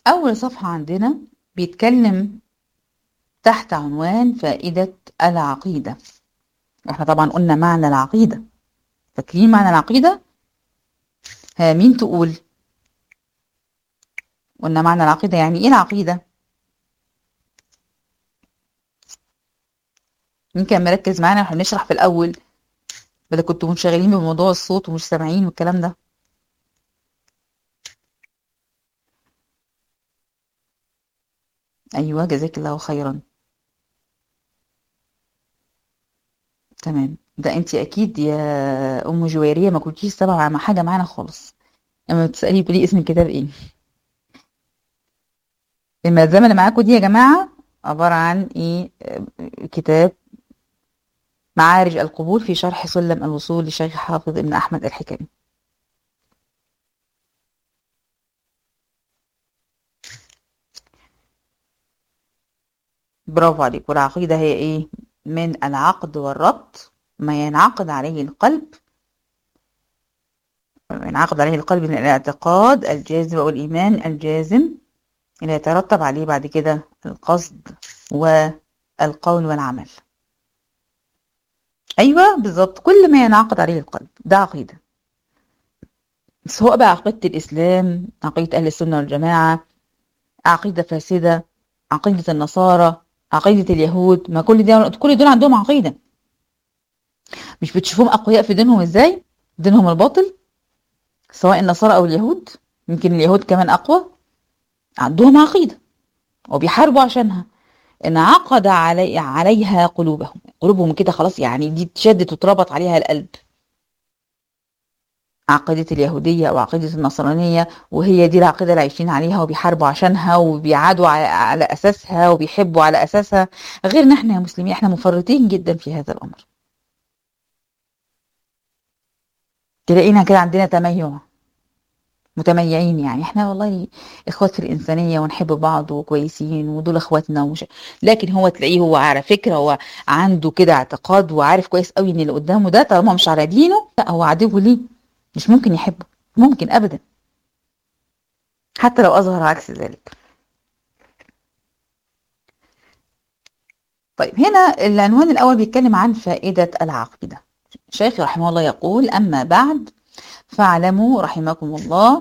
أول صفحة عندنا بيتكلم تحت عنوان فائدة العقيدة احنا طبعا قلنا معنى العقيدة فاكرين معنى العقيدة ها مين تقول قلنا معنى العقيدة يعني ايه العقيدة مين كان مركز معانا واحنا بنشرح في الأول بدل كنتوا منشغلين بموضوع الصوت ومش سامعين والكلام ده أيوة جزاك الله خيرا تمام ده انت اكيد يا ام جويريه ما كنتيش سامعه مع حاجه معانا خالص اما بتسالي بتقولي اسم الكتاب ايه الملزمه اللي معاكم دي يا جماعه عباره عن ايه كتاب معارج القبول في شرح سلم الوصول لشيخ حافظ ابن احمد الحكمي برافو عليك والعقيده هي ايه من العقد والربط ما ينعقد عليه القلب ينعقد عليه القلب من الاعتقاد الجازم أو الإيمان الجازم اللي يترتب عليه بعد كده القصد والقول والعمل أيوة بالظبط كل ما ينعقد عليه القلب ده عقيدة سواء بقى عقيدة الإسلام عقيدة أهل السنة والجماعة عقيدة فاسدة عقيدة النصارى عقيدة اليهود ما كل دي كل دول عندهم عقيدة مش بتشوفهم أقوياء في دينهم إزاي دينهم الباطل سواء النصارى أو اليهود يمكن اليهود كمان أقوى عندهم عقيدة وبيحاربوا عشانها إن عقد علي عليها قلوبهم قلوبهم كده خلاص يعني دي اتشدت واتربط عليها القلب عقيدة اليهودية أو عقيدة النصرانية وهي دي العقيدة اللي عايشين عليها وبيحاربوا عشانها وبيعادوا على, على أساسها وبيحبوا على أساسها غيرنا احنا يا مسلمين احنا مفرطين جدا في هذا الأمر تلاقينا كده عندنا تميع متميعين يعني احنا والله اخوات في الانسانيه ونحب بعض وكويسين ودول اخواتنا ومش لكن هو تلاقيه هو على فكره هو عنده كده اعتقاد وعارف كويس قوي ان اللي قدامه ده طالما مش على دينه لا هو عدو ليه مش ممكن يحبه ممكن ابدا حتى لو اظهر عكس ذلك طيب هنا العنوان الاول بيتكلم عن فائده العقيده شيخ رحمه الله يقول اما بعد فاعلموا رحمكم الله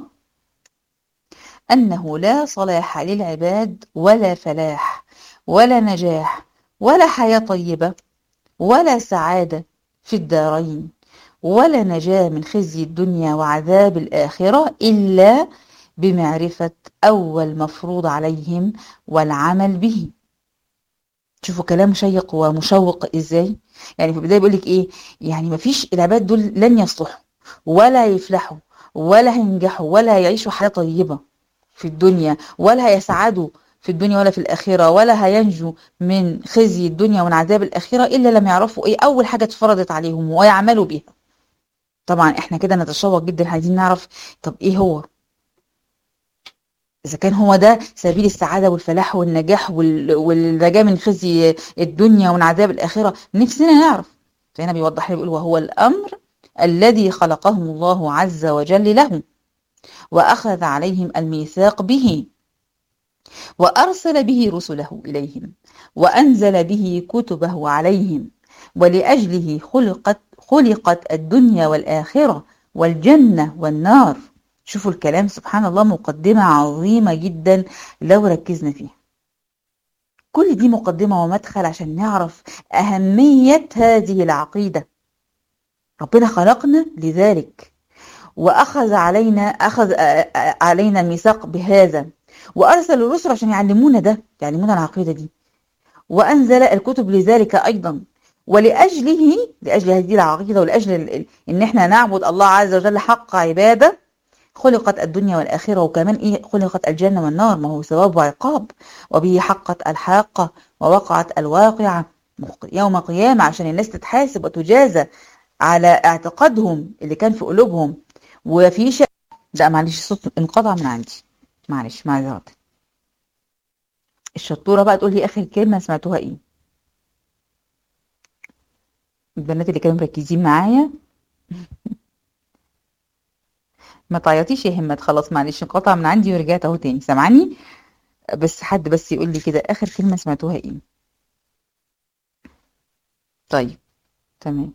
انه لا صلاح للعباد ولا فلاح ولا نجاح ولا حياه طيبه ولا سعاده في الدارين ولا نجاة من خزي الدنيا وعذاب الآخرة إلا بمعرفة أول مفروض عليهم والعمل به شوفوا كلام شيق ومشوق إزاي يعني في البداية بيقول لك إيه يعني مفيش العباد دول لن يصلحوا ولا يفلحوا ولا هينجحوا ولا هيعيشوا حياة طيبة في الدنيا ولا هيسعدوا في الدنيا ولا في الآخرة ولا هينجوا من خزي الدنيا ومن عذاب الآخرة إلا لما يعرفوا إيه أول حاجة اتفرضت عليهم ويعملوا بيها طبعا احنا كده نتشوق جدا عايزين نعرف طب ايه هو اذا كان هو ده سبيل السعاده والفلاح والنجاح والنجاه من خزي الدنيا ومن عذاب الاخره نفسنا نعرف فهنا بيوضح لي بيقول وهو الامر الذي خلقهم الله عز وجل لهم واخذ عليهم الميثاق به وارسل به رسله اليهم وانزل به كتبه عليهم ولاجله خلقت خلقت الدنيا والآخرة والجنة والنار شوفوا الكلام سبحان الله مقدمة عظيمة جدا لو ركزنا فيها كل دي مقدمة ومدخل عشان نعرف أهمية هذه العقيدة ربنا خلقنا لذلك وأخذ علينا أخذ علينا الميثاق بهذا وأرسل الرسل عشان يعلمونا ده يعلمونا العقيدة دي وأنزل الكتب لذلك أيضا ولأجله لأجل هذه العقيدة ولأجل إن إحنا نعبد الله عز وجل حق عبادة خلقت الدنيا والآخرة وكمان إيه خلقت الجنة والنار ما هو ثواب وعقاب وبه حقت الحاقة ووقعت الواقعة يوم قيامة عشان الناس تتحاسب وتجازى على اعتقادهم اللي كان في قلوبهم وفي شيء لا معلش الصوت انقطع من عندي معلش معذرة الشطورة بقى تقول لي آخر كلمة سمعتوها إيه البنات اللي كانوا مركزين معايا ما تعيطيش يا همت خلاص معلش انقطع من عندي ورجعت اهو تاني سامعاني بس حد بس يقول لي كده اخر كلمة سمعتوها ايه طيب تمام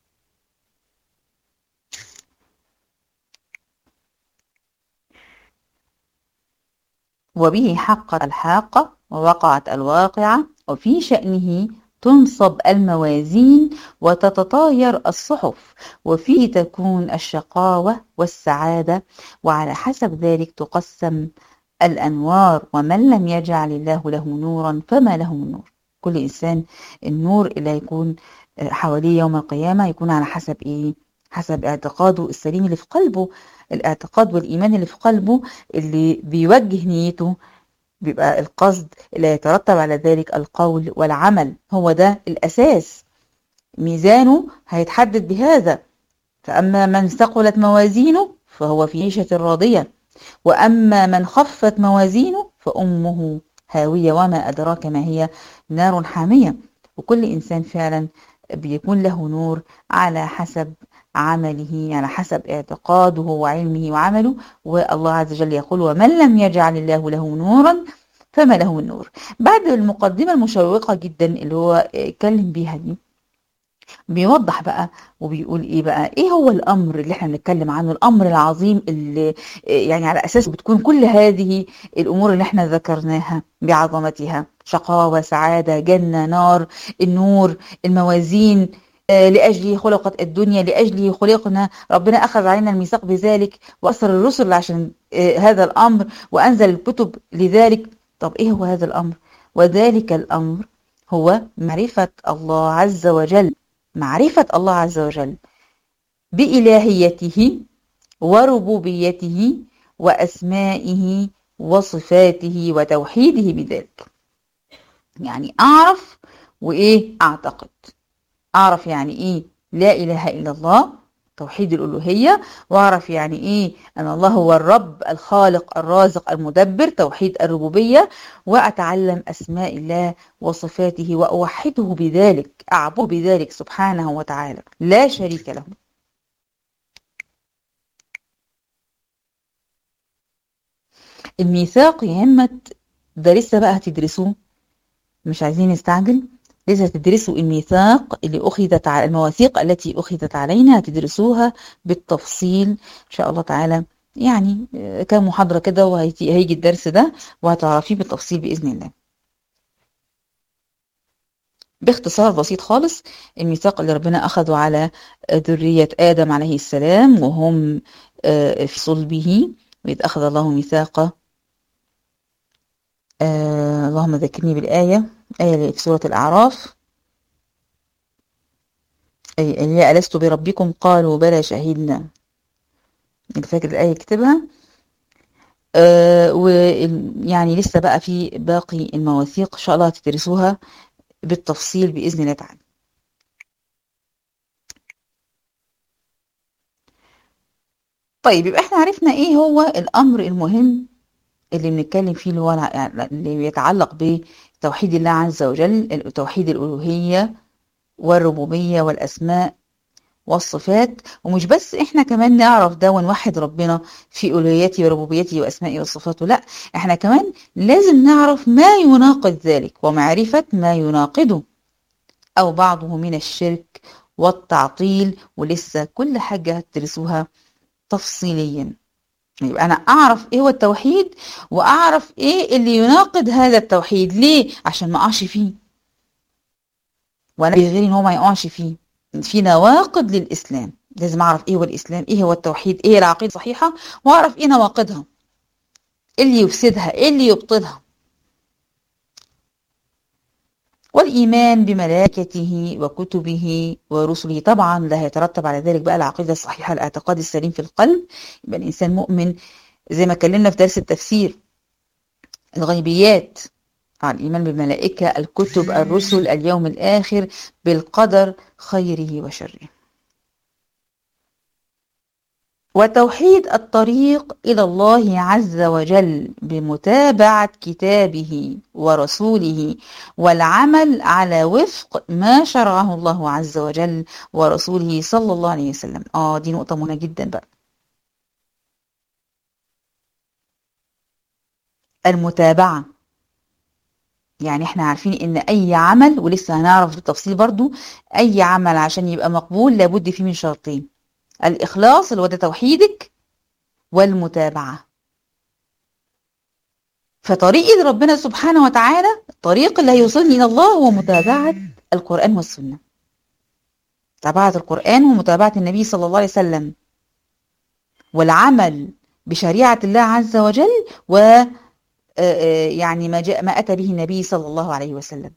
وبه حقت الحاقة ووقعت الواقعة وفي شأنه تنصب الموازين وتتطاير الصحف وفيه تكون الشقاوة والسعادة وعلى حسب ذلك تقسم الأنوار ومن لم يجعل الله له نورا فما له من نور كل إنسان النور اللي هيكون حواليه يوم القيامة يكون على حسب إيه حسب اعتقاده السليم اللي في قلبه الاعتقاد والإيمان اللي في قلبه اللي بيوجه نيته بيبقى القصد اللي يترتب على ذلك القول والعمل هو ده الأساس ميزانه هيتحدد بهذا فأما من ثقلت موازينه فهو في عيشة راضية وأما من خفت موازينه فأمه هاوية وما أدراك ما هي نار حامية وكل إنسان فعلا بيكون له نور على حسب عمله على حسب اعتقاده وعلمه وعمله والله عز وجل يقول ومن لم يجعل الله له نورا فما له من نور بعد المقدمة المشوقة جدا اللي هو اتكلم بيها دي بيوضح بقى وبيقول ايه بقى ايه هو الامر اللي احنا بنتكلم عنه الامر العظيم اللي يعني على اساسه بتكون كل هذه الامور اللي احنا ذكرناها بعظمتها شقاوة سعادة جنة نار النور الموازين لأجله خلقت الدنيا لأجله خلقنا ربنا أخذ علينا الميثاق بذلك وأرسل الرسل عشان هذا الأمر وأنزل الكتب لذلك طب إيه هو هذا الأمر وذلك الأمر هو معرفة الله عز وجل معرفة الله عز وجل بإلهيته وربوبيته وأسمائه وصفاته وتوحيده بذلك يعني أعرف وإيه أعتقد أعرف يعني إيه لا إله إلا الله توحيد الألوهية وأعرف يعني إيه أن الله هو الرب الخالق الرازق المدبر توحيد الربوبية وأتعلم أسماء الله وصفاته وأوحده بذلك أعبد بذلك سبحانه وتعالى لا شريك له الميثاق يا همت ده لسه بقى هتدرسوه مش عايزين نستعجل لسه تدرسوا الميثاق اللي أخذت على المواثيق التي أخذت علينا هتدرسوها بالتفصيل إن شاء الله تعالى يعني كام محاضرة كده وهيجي الدرس ده وهتعرفيه بالتفصيل بإذن الله باختصار بسيط خالص الميثاق اللي ربنا أخذه على ذرية آدم عليه السلام وهم في صلبه وإذ أخذ الله ميثاق آه اللهم ذكرني بالآية آية اللي في سورة الأعراف أي اللي ألست بربكم قالوا بلى شهدنا اللي فاكر الآية يكتبها آه ويعني لسه بقى في باقي المواثيق إن شاء الله هتدرسوها بالتفصيل بإذن الله تعالى طيب يبقى احنا عرفنا ايه هو الأمر المهم اللي بنتكلم فيه اللي هو اللي بيتعلق بتوحيد الله عز وجل توحيد الألوهية والربوبية والأسماء والصفات ومش بس احنا كمان نعرف ده ونوحد ربنا في ألوهيته وربوبيته وأسمائه وصفاته لا احنا كمان لازم نعرف ما يناقض ذلك ومعرفة ما يناقضه أو بعضه من الشرك والتعطيل ولسه كل حاجة هتدرسوها تفصيليا يبقى أنا أعرف إيه هو التوحيد وأعرف إيه اللي يناقض هذا التوحيد ليه؟ عشان ما أقعش فيه وأنا بغيري إن هو ما يقعش فيه في نواقض للإسلام لازم أعرف إيه هو الإسلام إيه هو التوحيد إيه العقيدة الصحيحة وأعرف إيه نواقضها إيه اللي يفسدها إيه اللي يبطلها والإيمان بملائكته وكتبه ورسله طبعا لا يترتب على ذلك بقى العقيدة الصحيحة الاعتقاد السليم في القلب يبقى الإنسان مؤمن زي ما اتكلمنا في درس التفسير الغيبيات على الإيمان بالملائكة الكتب الرسل اليوم الآخر بالقدر خيره وشره وتوحيد الطريق إلى الله عز وجل بمتابعة كتابه ورسوله والعمل على وفق ما شرعه الله عز وجل ورسوله صلى الله عليه وسلم آه دي نقطة مهمة جدا بقى المتابعة يعني احنا عارفين ان اي عمل ولسه هنعرف بالتفصيل برضو اي عمل عشان يبقى مقبول لابد فيه من شرطين الاخلاص اللي هو ده توحيدك والمتابعة فطريق ربنا سبحانه وتعالى الطريق اللي هيوصلني الى الله هو متابعة القرآن والسنة متابعة القرآن ومتابعة النبي صلى الله عليه وسلم والعمل بشريعة الله عز وجل و يعني ما جاء ما أتى به النبي صلى الله عليه وسلم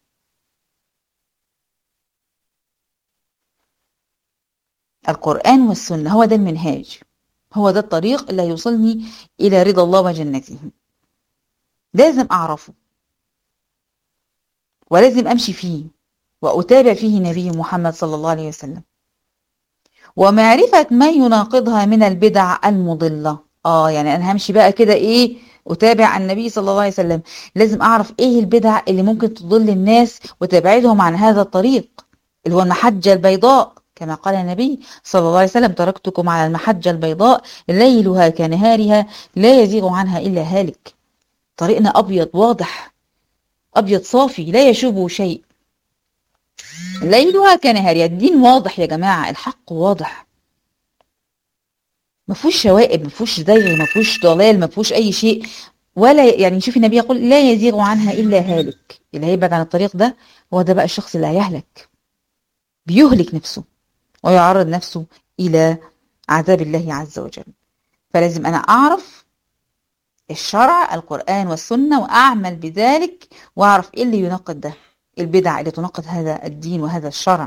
القرآن والسنة هو ده المنهاج هو ده الطريق اللي هيوصلني إلى رضا الله وجنته لازم أعرفه ولازم أمشي فيه وأتابع فيه نبي محمد صلى الله عليه وسلم ومعرفة ما يناقضها من البدع المضلة آه يعني أنا همشي بقى كده إيه أتابع النبي صلى الله عليه وسلم لازم أعرف إيه البدع اللي ممكن تضل الناس وتبعدهم عن هذا الطريق اللي هو المحجة البيضاء كما قال النبي صلى الله عليه وسلم تركتكم على المحجة البيضاء ليلها كنهارها لا يزيغ عنها إلا هالك طريقنا أبيض واضح أبيض صافي لا يشوبه شيء ليلها كنهارها الدين واضح يا جماعة الحق واضح ما فيهوش شوائب ما فيهوش زيغ ما فيهوش ضلال ما فيهوش اي شيء ولا يعني شوف النبي يقول لا يزيغ عنها الا هالك اللي هيبعد عن الطريق ده هو ده بقى الشخص اللي هيهلك بيهلك نفسه ويعرض نفسه الى عذاب الله عز وجل فلازم انا اعرف الشرع القرآن والسنة واعمل بذلك واعرف ايه اللي يناقض ده البدع اللي تناقض هذا الدين وهذا الشرع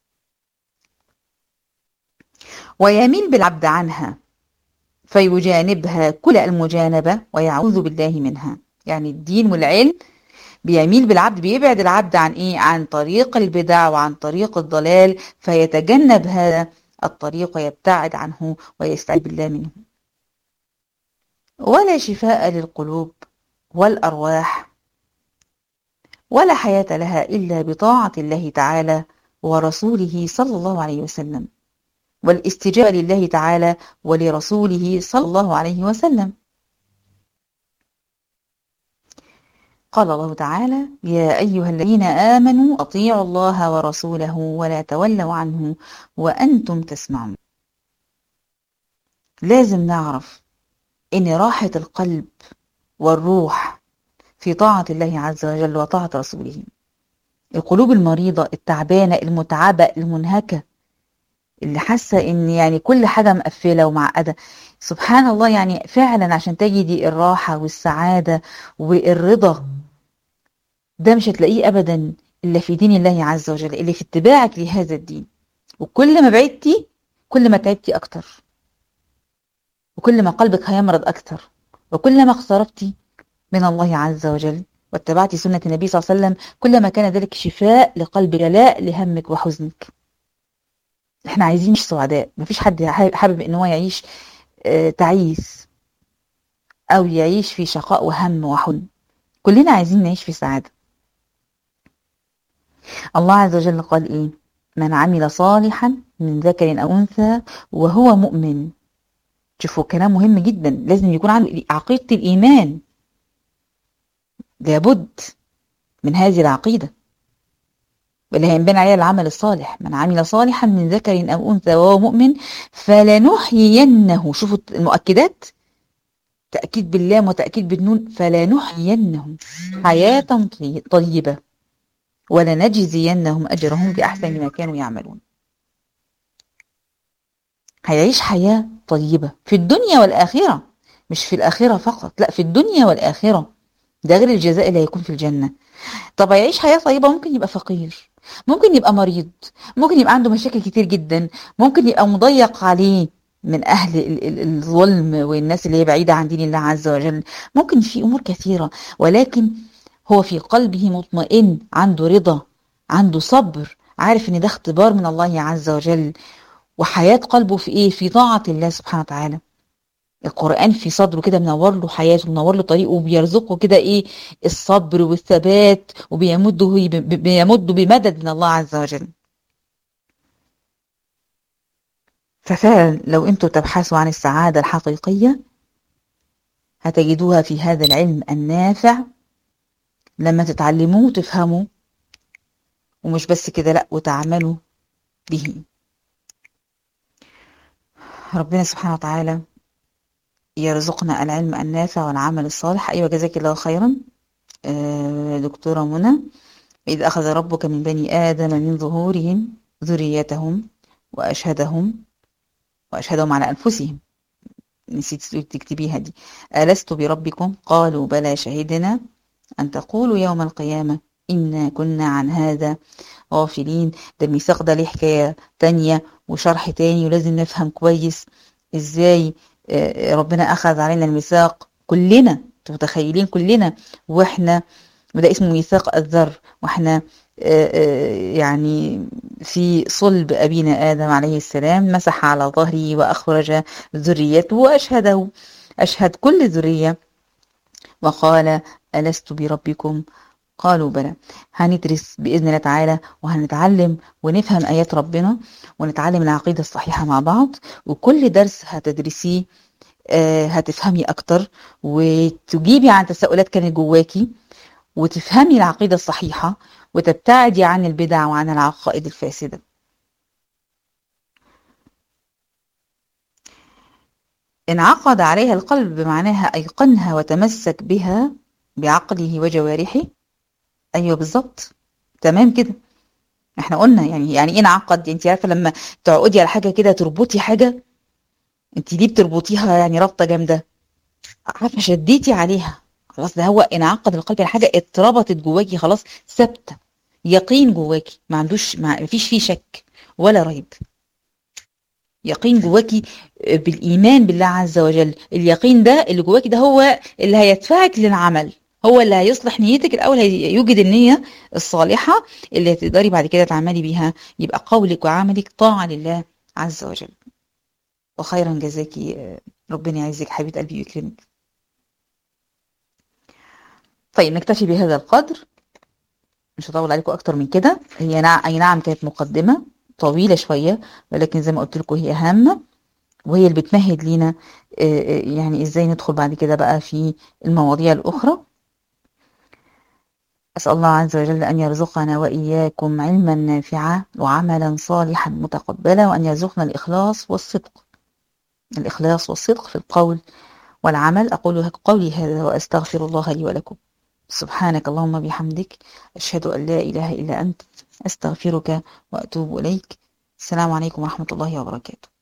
ويميل بالعبد عنها فيجانبها كل المجانبة ويعوذ بالله منها يعني الدين والعلم بيميل بالعبد بيبعد العبد عن ايه عن طريق البدع وعن طريق الضلال فيتجنب هذا الطريق ويبتعد عنه ويستعيذ بالله منه ولا شفاء للقلوب والأرواح ولا حياة لها إلا بطاعة الله تعالى ورسوله صلى الله عليه وسلم والاستجابة لله تعالى ولرسوله صلى الله عليه وسلم قال الله تعالى يا أيها الذين آمنوا أطيعوا الله ورسوله ولا تولوا عنه وأنتم تسمعون لازم نعرف إن راحة القلب والروح في طاعة الله عز وجل وطاعة رسوله القلوب المريضة التعبانة المتعبة المنهكة اللي حاسة ان يعني كل حاجة مقفلة ومعقدة سبحان الله يعني فعلا عشان تجدي الراحة والسعادة والرضا ده مش هتلاقيه ابدا الا في دين الله عز وجل اللي في اتباعك لهذا الدين وكل ما بعدتي كل ما تعبتي اكتر وكل ما قلبك هيمرض اكتر وكل ما اقتربتي من الله عز وجل واتبعتي سنة النبي صلى الله عليه وسلم كلما كان ذلك شفاء لقلب جلاء لهمك وحزنك احنا عايزين نعيش سعداء مفيش حد حابب ان هو يعيش اه تعيس او يعيش في شقاء وهم وحزن كلنا عايزين نعيش في سعادة الله عز وجل قال ايه من عمل صالحا من ذكر او انثى وهو مؤمن شوفوا كلام مهم جدا لازم يكون عنده عقيدة الايمان لابد من هذه العقيده اللي هينبني عليها العمل الصالح من عمل صالحا من ذكر أو أنثى وهو مؤمن فلنحيينه شوفوا المؤكدات تأكيد باللام وتأكيد بالنون فلنحيينهم حياة طيبة ولنجزينهم أجرهم بأحسن ما كانوا يعملون هيعيش حياة طيبة في الدنيا والآخرة مش في الآخرة فقط لا في الدنيا والآخرة ده غير الجزاء اللي هيكون في الجنة طب هيعيش حياة طيبة ممكن يبقى فقير ممكن يبقى مريض ممكن يبقى عنده مشاكل كتير جدا ممكن يبقى مضيق عليه من أهل الظلم والناس اللي هي بعيدة عن دين الله عز وجل ممكن في أمور كثيرة ولكن هو في قلبه مطمئن عنده رضا عنده صبر عارف ان ده اختبار من الله عز وجل وحياة قلبه في ايه في طاعة الله سبحانه وتعالى القرآن في صدره كده منور له حياته منور له طريقه وبيرزقه كده ايه الصبر والثبات وبيمده بيمده بمدد من الله عز وجل ففعلا لو انتوا تبحثوا عن السعادة الحقيقية هتجدوها في هذا العلم النافع لما تتعلموه وتفهموا ومش بس كده لا وتعملوا به ربنا سبحانه وتعالى يرزقنا العلم النافع والعمل الصالح أيوة جزاك الله خيرا آه، دكتورة منى إذ أخذ ربك من بني آدم من ظهورهم ذريتهم وأشهدهم وأشهدهم على أنفسهم نسيت تكتبيها دي ألست بربكم قالوا بلى شهدنا أن تقولوا يوم القيامة إنا كنا عن هذا غافلين ده الميثاق ده ليه حكاية تانية وشرح تاني ولازم نفهم كويس إزاي آه، ربنا أخذ علينا الميثاق كلنا انتوا متخيلين كلنا واحنا وده اسمه ميثاق الذر واحنا آه، آه، يعني في صلب أبينا آدم عليه السلام مسح على ظهره وأخرج ذريته وأشهده أشهد كل ذرية وقال ألست بربكم قالوا بلى هندرس بإذن الله تعالى وهنتعلم ونفهم آيات ربنا ونتعلم العقيدة الصحيحة مع بعض وكل درس هتدرسيه آه، هتفهمي أكتر وتجيبي عن تساؤلات كانت جواكي وتفهمي العقيدة الصحيحة وتبتعدي عن البدع وعن العقائد الفاسدة انعقد عليها القلب بمعناها أيقنها وتمسك بها بعقله وجوارحه أيوة بالظبط تمام كده احنا قلنا يعني يعني ايه انعقد انت عارفه لما تعقدي على حاجه كده تربطي حاجه انت دي بتربطيها يعني ربطه جامده عارفه شديتي عليها خلاص ده هو انعقد القلب الحاجه اتربطت جواكي خلاص ثابته يقين جواكي ما عندوش ما فيش فيه شك ولا ريب يقين جواكي بالايمان بالله عز وجل اليقين ده اللي جواكي ده هو اللي هيدفعك للعمل هو اللي هيصلح نيتك الاول هيوجد النيه الصالحه اللي تقدري بعد كده تعملي بيها يبقى قولك وعملك طاعه لله عز وجل وخيرا جزاكي ربنا يعزك حبيبه قلبي ويكرمك طيب نكتفي بهذا القدر مش هطول عليكم اكتر من كده هي نع... اي نعم كانت مقدمه طويله شويه ولكن زي ما قلت لكم هي هامه وهي اللي بتمهد لينا يعني ازاي ندخل بعد كده بقى في المواضيع الاخرى أسأل الله عز وجل أن يرزقنا وإياكم علما نافعا وعملا صالحا متقبلا وأن يرزقنا الإخلاص والصدق الإخلاص والصدق في القول والعمل أقول قولي هذا وأستغفر الله لي ولكم سبحانك اللهم بحمدك أشهد أن لا إله إلا أنت أستغفرك وأتوب إليك السلام عليكم ورحمة الله وبركاته